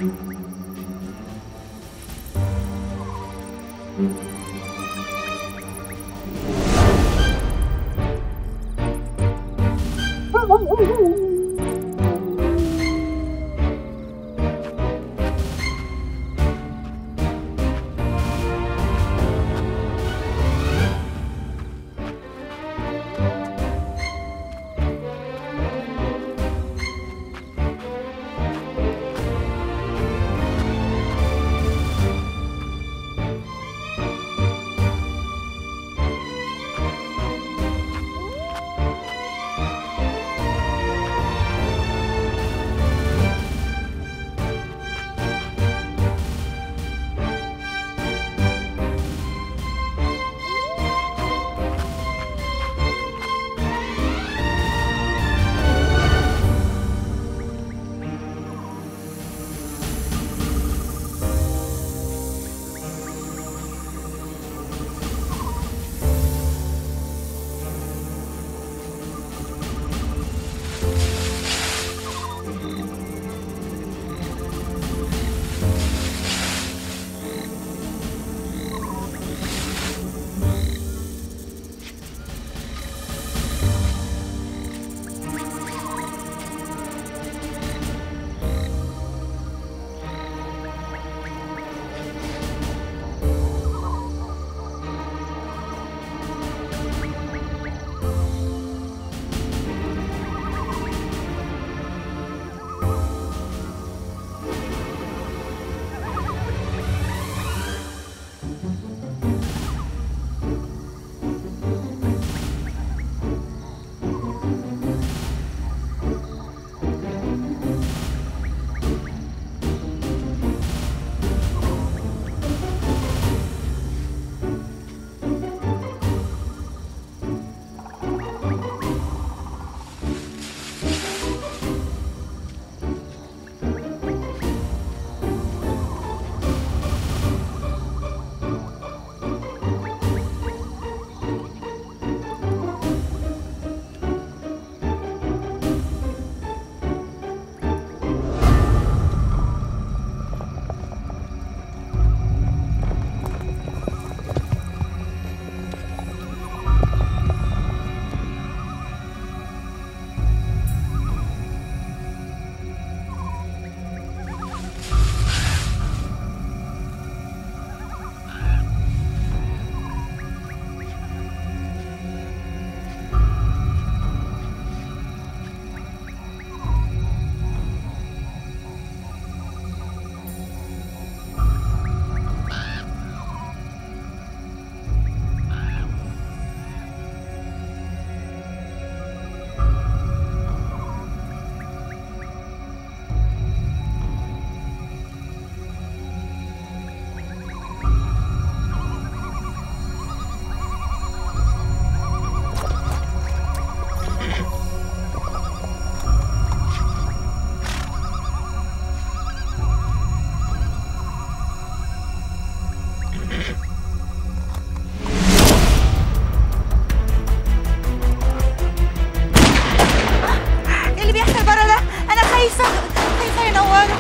ايه اللي بيحصل بره ده انا خايفه خايفه يا نواره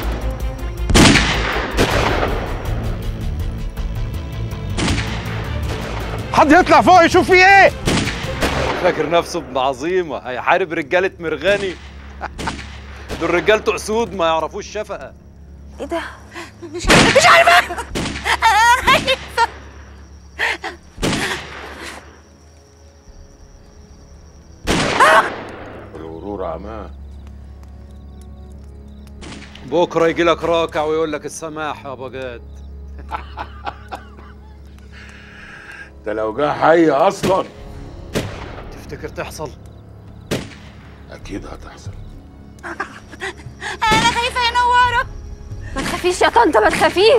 حد يطلع فوق يشوف في ايه فاكر نفسه ابن عظيمه هيحارب رجاله مرغني دول رجالته اسود ما يعرفوش شفقه ايه ده مش عارفه مش عارفه انا خايفه الغرور عماه بكره يجي لك راكع ويقول لك السماح يا بجاد ده لو جه حي اصلا تفتكر تحصل اكيد هتحصل انا خايفه يا نواره ما تخافيش يا طنط ما تخافيش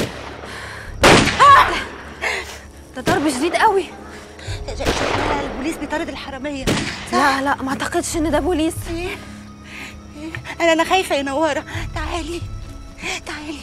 ده ضرب شديد قوي شكلها البوليس بيطارد الحراميه لا لا ما اعتقدش ان ده بوليس انا انا خايفه يا نواره تعالي تعالي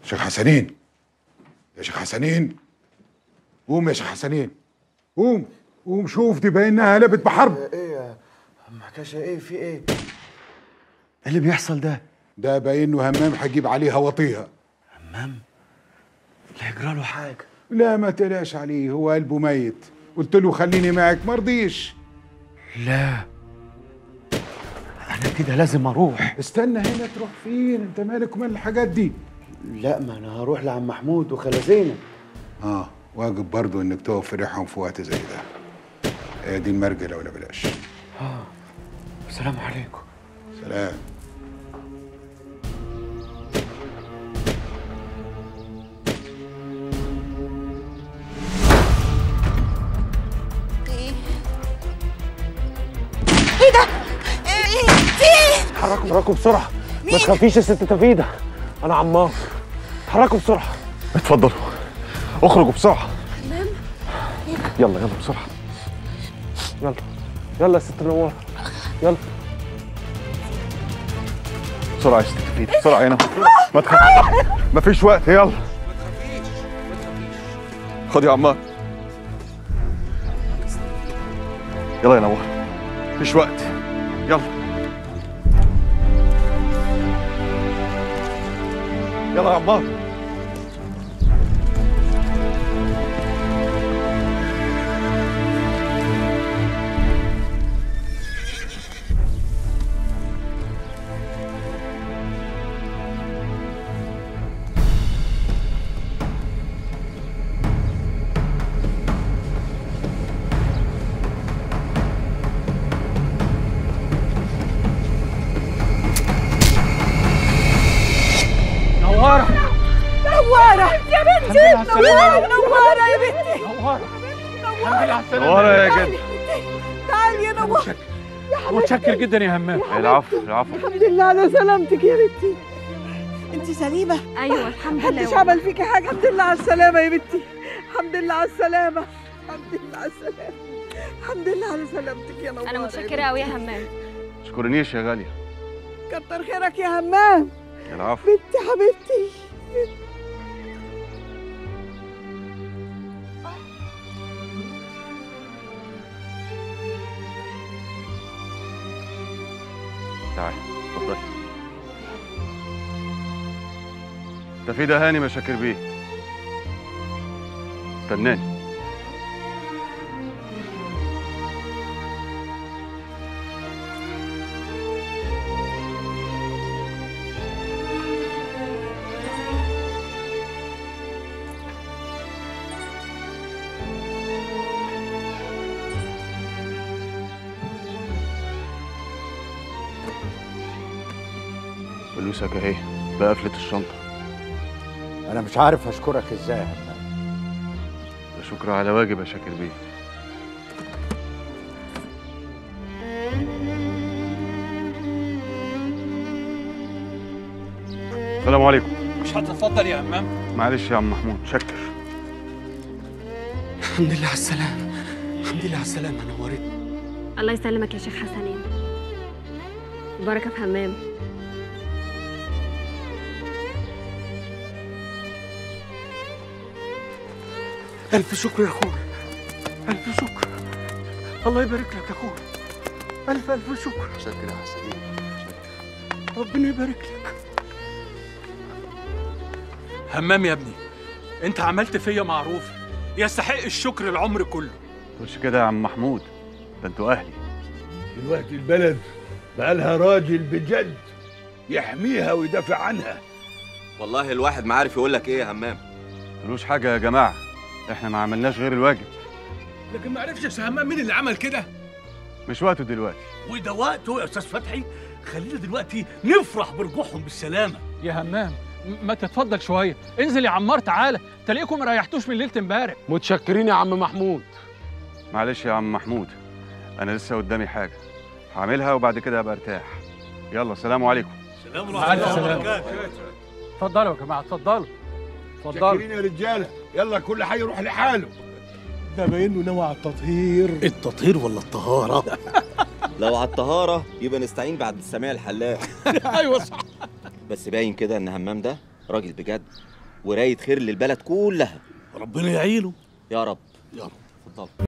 شيخ حسنين يا شيخ حسنين قوم يا شيخ حسنين قوم قوم شوف دي باينها قلبت بحرب ايه يا عم حكاشة ايه في ايه؟ ايه اللي بيحصل ده؟ ده باينه همام هيجيب عليها وطيها همام لا يجرى له حاجة لا ما تقلقش عليه هو قلبه ميت قلت له خليني معك ما رضيش لا انا كده لازم اروح استنى هنا تروح فين انت مالك ومال الحاجات دي لا ما انا هروح لعم محمود وخالة زينب اه واجب برضو انك تقف في ريحهم في وقت زي ده هي دي المرجله ولا بلاش السلام عليكم سلام ايه ايه ده ايه ايه في ايه اتحركوا اتحركوا بسرعة ما مين؟ تخافيش يا ست تفيدة انا عمار اتحركوا بسرعة اتفضلوا اخرجوا بسرعة يلا يلا بسرعة يلا يلا يا ست نوار يلا بسرعة يا ست تفيدة بسرعة هنا ما تخافش مفيش وقت يلا خد يا عمار يلا يا نور مفيش وقت يلا يلا يا عمار نوارة يا بنتي نوارة نوارة يا بنتي نور يا جد تعالي يا نوارة متشكر جدا يا همام العفو العفو الحمد لله على سلامتك يا بنتي انت سليمة ايوه الحمد محدش لله عمل فيكي حاجة الحمد لله على السلامة يا بنتي الحمد لله على السلامة الحمد لله على السلامة الحمد لله على سلامتك يا نوارة انا يا متشكره قوي يا همام تشكرنيش يا غالية بنتي. كتر خيرك يا همام العفو بنتي حبيبتي تعالي اتفضلي تفيدة هاني مشاكر بيه استناني فلوسك اهي بقفلة الشنطة انا مش عارف اشكرك ازاي يا همام ده شكر على واجب يا شاكر بيه السلام عليكم مش هتتفضل يا همام معلش يا عم محمود شكر الحمد لله على السلامة الحمد لله على السلامة نورت الله يسلمك يا شيخ حسنين بركه في همام ألف شكر يا أخوي ألف شكر الله يبارك لك يا أخوي ألف ألف شكر شكر يا حسنين ربنا يبارك لك همام يا ابني انت عملت فيا معروف يستحق الشكر العمر كله تقولش كده يا عم محمود ده انتوا اهلي دلوقتي البلد بقالها راجل بجد يحميها ويدافع عنها والله الواحد ما عارف يقول لك ايه يا همام تقولوش حاجة يا جماعة احنا ما عملناش غير الواجب لكن ما عرفش يا همام مين اللي عمل كده مش وقته دلوقتي وده وقته يا استاذ فتحي خلينا دلوقتي نفرح برجوعهم بالسلامه يا همام م- ما تتفضل شويه انزل يا عمار تعالى تلاقيكم ما ريحتوش من ليله امبارح متشكرين يا عم محمود معلش يا عم محمود انا لسه قدامي حاجة هعملها وبعد كده ابقى ارتاح يلا سلام عليكم سلام مع ورحمه الله السلامة. وبركاته اتفضلوا يا جماعه اتفضلوا اتفضلوا شاكرين يا رجاله يلا كل حي يروح لحاله ده باين له نوع على التطهير التطهير ولا الطهاره لو على الطهاره يبقى نستعين بعد السميع الحلاق ايوه صح بس باين كده ان همام ده راجل بجد وراية خير للبلد كلها ربنا يعينه يا رب يا رب اتفضل